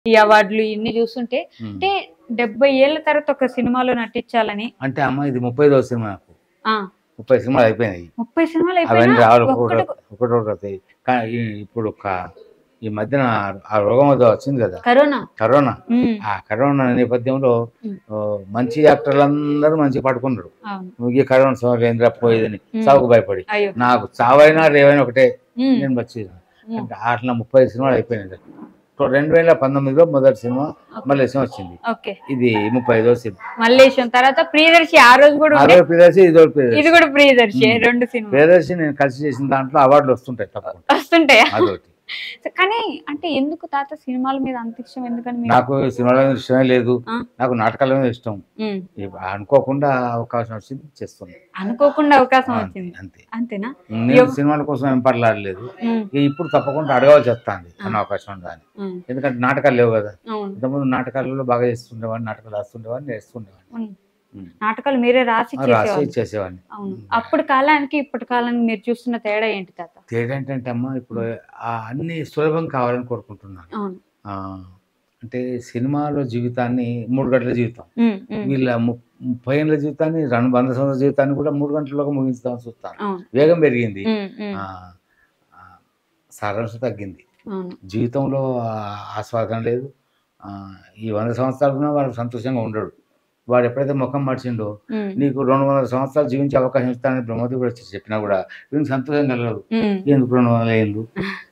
ఈ అవార్డులు ఇన్ని చూస్తుంటే ఉమ్. అంటే డెబ్బై ఏళ్ల తర్వాత ఒక సినిమాలో నటించాలని అంటే అమ్మ ఇది ముప్పై ఐదో సినిమా నాకు ఆ ముప్పై సినిమాలు అయిపోయినాయి ముప్పై సినిమాలు అవన్నీ అయిపోయినా రావాలి ఒక్కటి ఒకటి ఒకటి వస్తాయి కానీ ఈ- ఇప్పుడు ఒక ఈ మధ్యన ఆ రోగం ఏదో వచ్చింది కదా కరోనా కరోనా ఉమ్, ఆ కరోనా నేపథ్యంలో ఉమ్. ఓ, మంచి యాక్టర్లు అందరూ మంచి పడుకున్నారు అవును ఈ కరోనా సమయంలో పోయేదని ఉమ్. చావుకు భయపడి అయ్యో నాకు చావైనా రేవైనా ఒకటే ఉమ్, నేను వచ్చి ఉమ్. అట్లా ముప్పై సినిమాలు అయిపోయినాయి రెండు వేల పంతొమ్మిదిలో మొదటి సినిమా మల్లేశం వచ్చింది ఓకే ఇది ముప్పై ఐదో సినిమా మల్లేశం తర్వాత ప్రియదర్శి ఆ రోజు కూడా ఉండే. అరవై ప్రియదర్శి ఇదో ఇది ప్రియదర్శి కూడా ప్రియదర్శి ఉమ్. రెండు సినిమా ప్రియదర్శి నేను కలిసి చేసిన దాంట్లో అవార్డులు వస్తుంటాయి తప్పకుండా వస్తుంటాయా అదొకటి కానీ అంటే ఎందుకు తాత సినిమాల మీద అంత ఇష్టం ఎందుకని మీరు నాకు సినిమాల మీద ఇష్టమే లేదు ఆ. నాకు నాటకాల మీద ఇష్టం ఉమ్, ఇవి అనుకోకుండా అవకాశం వచ్చింది చేస్తుంది అనుకోకుండా అవకాశం అంతే వచ్చింది అంతే. అంతేనా నేను ఎవ్- సినిమాల కోసం ఏం పర్లాడలేదు ఉమ్, ఇక ఇప్పుడు తప్పకుండా అడగవలసి వస్తుంది అన్న అవకాశం ఉందని ఉమ్, ఎందుకంటే నాటకాలు లేవు కదా అవును ఇంతకుముందు నాటకాలలో బాగా చేస్తుండేవాడిని నాటకాలు రాస్తుండేవాడిని నేర్చుకుండేవాడిని ఉమ్. ఉమ్. నాటకాలు మీరే రాసి ఆ, రాసి చేసేవాళ్ళు చేసేవాడిని అవును అప్పుడు కాలానికి ఇప్పటి కాలానికి మీరు చూస్తున్న తేడా ఏంటి తాత తేడా ఏంటంటే అమ్మ ఇప్పుడు ఆ అన్ని సులభం కావాలని కోరుకుంటున్నాను అవును ఆ, అంటే సినిమాలో జీవితాన్ని మూడు గంటల జీవితం ఉమ్, ఉమ్, వీళ్ళ ము- ముప్పై ఏళ్ళ జీవితాన్ని రెండు వంద సంవత్సరాల జీవితాన్ని కూడా మూడు గంటల్లోగా ముగించుదామని చూస్తాను అవును వేగం పెరిగింది ఉమ్, ఉమ్, ఆ, ఆ, సారాంశం తగ్గింది అవును జీవితంలో ఆ ఆస్వాదన లేదు ఆ, ఈ వంద సంవత్సరాలు కూడా వాడు సంతోషంగా ఉండడు వాడు ఎప్పుడైతే ముఖం మార్చిండో ఉమ్, నీకు రెండు వందల సంవత్సరాలు జీవించే అవకాశం ఇస్తానని బ్రహ్మదేవుడు వచ్చి చెప్పినా కూడా వీనికి సంతోషం కలగదు ఉమ్, ఎందుకు రెండు వందల ఏళ్ళు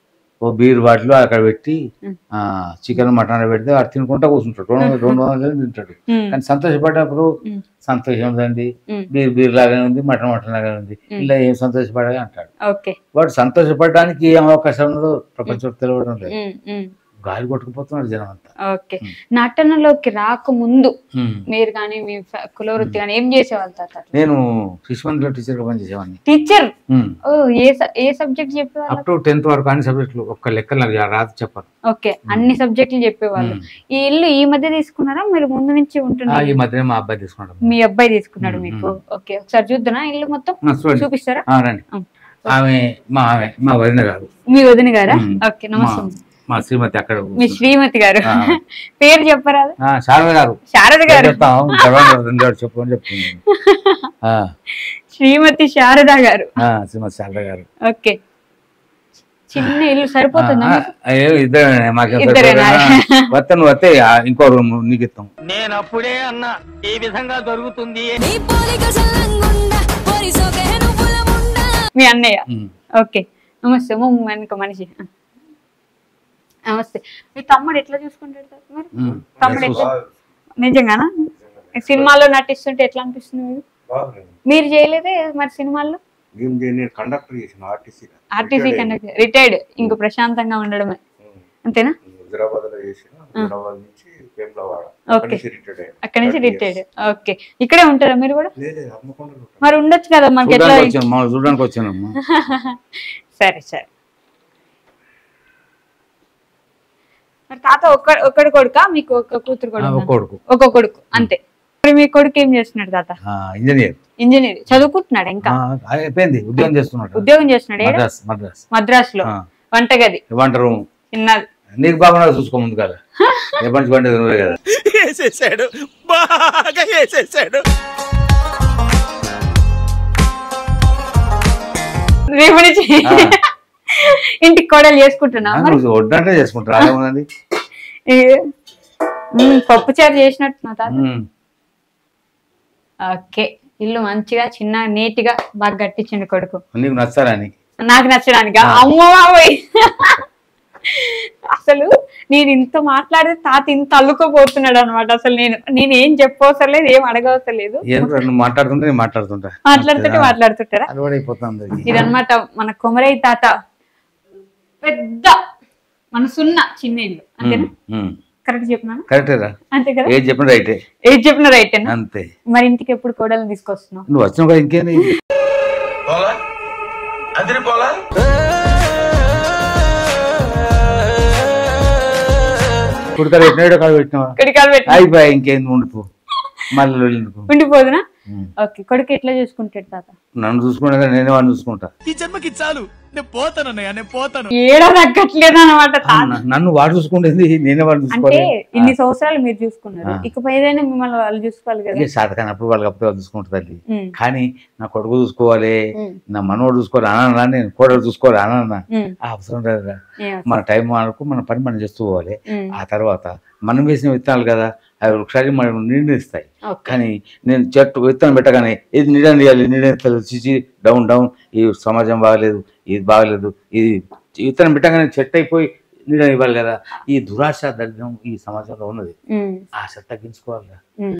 ఓ బీర్ బాటిల్ అక్కడ పెట్టి ఉమ్. ఆ చికెన్ మటన్ పెడితే అది తినుకుంటా కూర్చుంటాడు రెండు వందల రెండు వందల ఏళ్ళు తింటాడు ఉమ్, కానీ సంతోషపడ్డప్పుడు ఉమ్. సంతోషం ఉందండి ఉమ్. బీర్ బీర్ లాగానే ఉంది మటన్ మటన్ లాగానే ఉంది ఉమ్. ఇలా ఏం సంతోషపడాలి అంటాడు ఓకే వాడు సంతోషపడడానికి ఏం అవకాశం ఉన్నదో ప్రపంచం తెలియడం లేదు ఉమ్, ఉమ్, గాలి కొట్టుకుపోతున్నారు జనం అంతా ఓకే ఉమ్. నటనలోకి రాకముందు ఉమ్. మీరు కానీ మీ ఫ- కులవృత్తి కానీ ఏం చేసేవాళ్ళు తాత నేను శిశు మందిలో టీచర్గా పనిచేసేవాడిని టీచర్ ఉమ్. ఓ ఏ స- ఏ సబ్జెక్ట్ చెప్పేవాళ్ళు అప్ టు టెన్త్ వరకు అన్ని సబ్జెక్టులు ఒక్క లెక్కలు నాకు రాదు చెప్పాను ఓకే అన్ని సబ్జెక్టులు చెప్పేవాళ్ళు ఉమ్. ఈ ఇల్లు ఈ మధ్య తీసుకున్నారా మీరు ముందు నుంచి ఆ, ఉంటున్నారు ఈ మధ్యనే మా అబ్బాయి తీసుకున్నాడు మీ అబ్బాయి తీసుకున్నాడు ఉమ్, మీకు ఉమ్. ఓకే ఒకసారి చూద్దానా ఇల్లు మొత్తం ఆ, చూడండి చూపిస్తారా ఆ, రండి ఉమ్. ఆమె మా ఆమె మా వదిన గారు మీ వదిన గారా ఉమ్. ఓకే నమస్తే మా- మా శ్రీమతి అక్కడ మీ శ్రీమతి గారు ఆ. పేరు చెప్పరాదు ఆ, శారద గారు శారద గారు చెప్తాం గర్వంగా వదిన గారు చెప్పు అని చెప్తుంది ఆ, శ్రీమతి శారద గారు ఆ, శ్రీమతి శారద గారు ఓకే చిన్న ఇల్లు సరిపోతుందా ఆ, మీకు? ఆ, ఏ, ఇద్దరేనా మాకేం ఇద్దరేనా? సరిపోతుందా? వస్తే నువ్వు వస్తే ఆ, ఇంకో రూమ్ నీకు ఇస్తాం నేను అప్పుడే అన్నా ఈ విధంగా జరుగుతుంది నీ పోలిక సల్లంగుండా పొరి సోకే నువ్వుల ముండా మీ అన్నయ్య ఉమ్. ఓకే నమస్తే మో వెనక మనిషి ఆ. నమస్తే మీ తమ్ముడు ఎట్లా చూసుకుంటాడు సార్ మరి ఉమ్. తమ్ముడు ఎట్లా నిజంగానా సినిమాలో నటిస్తుంటే ఎట్లా అనిపిస్తుంది మీరు మీరు చేయలేదే మరి సినిమాల్లో మేము దీన్ని కండక్టర్ చేసిన ఆర్టీసీ ఆర్టీసీ కండక్టర్ రిటైర్డ్ ఇంక ప్రశాంతంగా ఉండడమే అంతేనా హైదరాబాద్ లో చేసిన హైదరాబాద్ నుంచి వేములవాడ ఓకే రిటైర్డ్ అయ్యాను అక్కడి నుంచి 30 రిటైర్డ్ ఓకే ఇక్కడే ఉంటారా మీరు కూడా లేదు హన్మకొండలో ఉంటాను. మరి ఉండొచ్చు కదా మనకి ఎట్లా చూడడానికి వచ్చాను మా చూడడానికి వచ్చానమ్మా సరే సరే మరి తాత ఒక్క ఒక్కడి కొడుక మీకు ఒక కూతురు ఆ, కూడా ఒక ఉందా? కొడుకు ఒక కొడుకు అంతే మరి మీ కొడుకు ఏం చేస్తున్నాడు తాత ఆ, ఇంజనీర్ ఇంజనీర్ చదువుకుంటున్నాడు ఇంకా ఆ, అయిపోయింది ఉద్యోగం చేస్తున్నాడు ఉద్యోగం చేస్తున్నాడు ఏడ? మద్రాస్ మద్రాస్ మద్రాస్ లో ఆ, వంటగది వంట రూమ్ చిన్నది నీకు బాగున్నా చూసుకో ముందు కదా ఎప్పటి నుంచి వంట నువ్వే కదా వేసేసాడు బాగా వేసేసాడు రేపు నుంచి ఆ. ఇంటికి కోడలు చేసుకుంటున్నా ఆ, నువ్వు వడ్డంటే చేసుకుంటారు అదే ఉన్నది పప్పు చారు చేసినట్టు తాత ఉమ్. ఓకే ఇల్లు మంచిగా చిన్న నీట్ గా బాగా కట్టించండి కొడుకు నీకు నచ్చాలని నాకు నచ్చడానికి ఆ. అమ్మ బాబోయ్ అసలు నేను ఇంత మాట్లాడితే తాత ఇంత అల్లుకోబోతున్నాడు అనమాట అసలు నేను నేను ఏం చెప్పవసరం లేదు ఏం అడగవసరం లేదు ఏం రా, నువ్వు మాట్లాడుతుంటే నేను మాట్లాడుతుంటా మాట్లాడుతుంటే మాట్లాడుతుంటారా అలవాడైపోతుంది ఇదన్నమాట మన కొమరయ్య తాత పెద్ద మనసున్న చిన్న ఇల్లు అంతేనా కరెక్ట్ చెప్పినాను కరెక్టేరా అంతే కదా ఏది చెప్పిన రైటే ఏది చెప్పిన రైట్ అంతే మరి ఇంటికి ఎప్పుడు కోడలు తీసుకొస్తున్నావు నువ్వు వచ్చిన కూడా ఇంకేంది ఇప్పుడు కదా ఎట్టినాడో కాడ పెట్టినావా ఇక్కడికి కాదు పెట్టి అయిపోయి ఇంకేంది ఉండిపో మళ్ళీ ఎందుకు ఉండిపోదునా ఉమ్. ఓకే కొడుకు ఎట్లా చూసుకుంటాడు తాత నన్ను చూసుకునే నేనే వాడిని చూసుకుంటా ఈ జన్మకి చాలు నేను పోతాను అన్నయ్య నేను పోతాను ఏడా తగ్గట్లేదు అనమాట ఆ, న- నన్ను వాడు చూసుకుంటుంది నేనే వాడిని అంటే చూసుకోవాలి ఇన్ని సంవత్సరాలు మీరు చూసుకున్నారు ఆ. ఇకపై ఏదైనా మిమ్మల్ని వాళ్ళు చూసుకోవాలి కదా ఇక శాతకానప్పుడు వాళ్ళకి అప్పుడు వాళ్ళు చూసుకుంటుంది తల్లి ఉమ్, కానీ నా కొడుకు చూసుకోవాలి ఉమ్, నా మనోడు చూసుకోవాలి అన్నా నేను కోడలు చూసుకోవాలి అన్నా ఉమ్, ఆ అవసరం లేదు ఏం మన టైం వరకు మన పని మనం చేస్తూ పోవాలి ఉమ్, ఆ తర్వాత మనం వేసిన విత్తనాలు కదా అవి ఒకసారి మనం నిర్ణయిస్తాయి ఓకే. కానీ నేను చెట్టు విత్తనం పెట్టగానే ఇది నీడని ఇవ్వాలి నీడని చిచి డౌన్ డౌన్ ఈ సమాజం బాగలేదు ఇది బాగలేదు ఇది విత్తనం పెట్టగానే చెట్టు అయిపోయి నీడని ఇవ్వాలి కదా ఈ దురాశ దరిద్రం ఈ సమాజంలో ఉన్నది ఉమ్, ఆశ తగ్గించుకోవాలి ఉమ్.